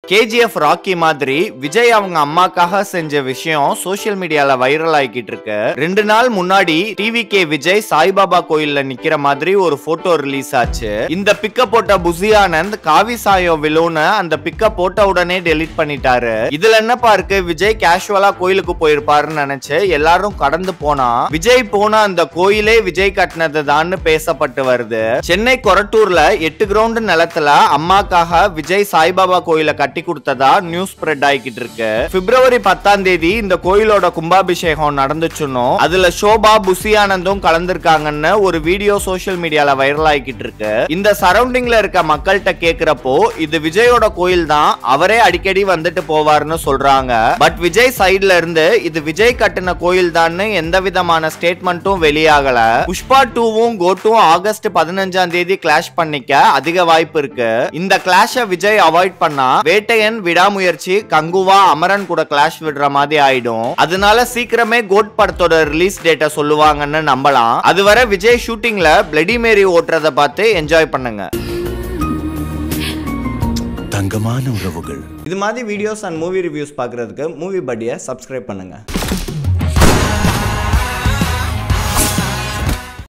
KGF rakhi மாதிரி விஜய் அவங்க அம்மாக்காக செஞ்ச விஷயம் சோஷியல் மீடியால வைரல் ஆகிக்கிட்டு இருக்கு ரெண்டு நாள் முன்னாடி டிவி கே விஜய் சாய்பாபா கோயில்ல நிக்கிற மாதிரி ஒரு போட்டோ ரிலீஸ் ஆச்சு இந்த பிக்க போட்ட புசி ஆனந்த் காவி சாயம் விழுன்னு அந்த பிக்க போட்ட உடனே டெலீட் பண்ணிட்டாரு இதுல என்னப்பா இருக்கு விஜய் கேஷுவலா கோயிலுக்கு போயிருப்பாருன்னு நினைச்சு எல்லாரும் கடந்து போனா விஜய் போன அந்த கோயிலே விஜய் கட்டினது தான் பேசப்பட்டு வருது சென்னை கொரட்டூர்ல எட்டு கிரவுண்ட் நிலத்துல அம்மாக்காக விஜய் சாய்பாபா கோயிலை கட்டி கொடுத்ததா நியூஸ் ஸ்ப்ரெட் ஆகிக்கிட்டு இருக்கு பிப்ரவரி பத்தாம் தேதி இந்த கோயிலோட கும்பாபிஷேகம் நடந்துச்சுன்னு அதுல சோபா புசி ஆனந்தும் கலந்திருக்காங்கன்னு ஒரு வீடியோ சோஷியல் மீடியால வைரல் ஆகிக்கிட்டு இருக்கு இந்த சரௌண்டிங்ல இருக்க மக்கள்கிட்ட கேக்குறப்போ இது விஜயோட கோயில் தான் அவரே அடிக்கடி வந்துட்டு போவார்னு சொல்றாங்க பட் விஜய் சைடுல இருந்து இது விஜய் கட்டின கோயில் தான் எந்த விதமான ஸ்டேட்மெண்ட்டும் வெளியாகல புஷ்பா டூவும் கோட்டும் ஆகஸ்ட் பதினஞ்சாம் தேதி கிளாஷ் பண்ணிக்க அதிக வாய்ப்பு இருக்கு இந்த கிளாஷ விஜய் அவாய்ட் பண்ணா வேட்டையன் விடாமுயற்சி கங்குவா அமரன் கூட கிளாஷ் விடுற மாதிரி ஆயிடும் அதனால சீக்கிரமே கோட் படத்தோட ரிலீஸ் டேட்டை சொல்லுவாங்கன்னு நம்பலாம் அதுவரை விஜய் ஷூட்டிங்ல பிளடி மேரி ஓட்டுறத பார்த்து என்ஜாய் பண்ணுங்க தங்கமான உறவுகள் இது மாதிரி வீடியோஸ் அண்ட் மூவி ரிவ்யூஸ் பார்க்குறதுக்கு மூவி படியை சப்ஸ்கிரைப் பண்ணுங்க